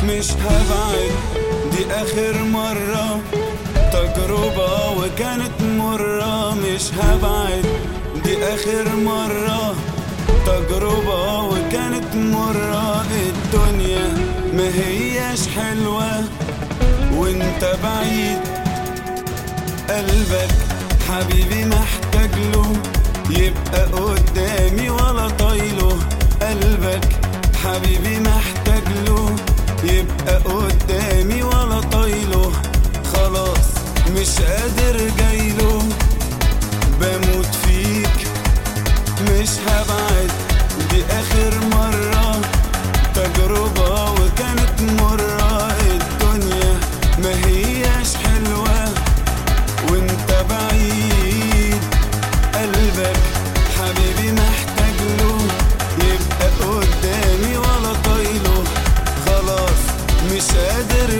مش هبعد دي اخر مرة تجربة وكانت مرة مش هبعد دي اخر مرة تجربة وكانت مرة الدنيا ما هياش حلوة وانت بعيد قلبك حبيبي محتاج له يبقى قدامي ولا طايله قلبك حبيبي محتاج له يبقى قدامي ولا طايله خلاص مش قادر جايله بموت فيك مش هبعد دي اخر مرة تجربة وكانت مرة الدنيا ما هياش حلوة وانت بعيد قلبك حبيبي محتاج له يبقى قدامي ولا طايله خلاص مش قادر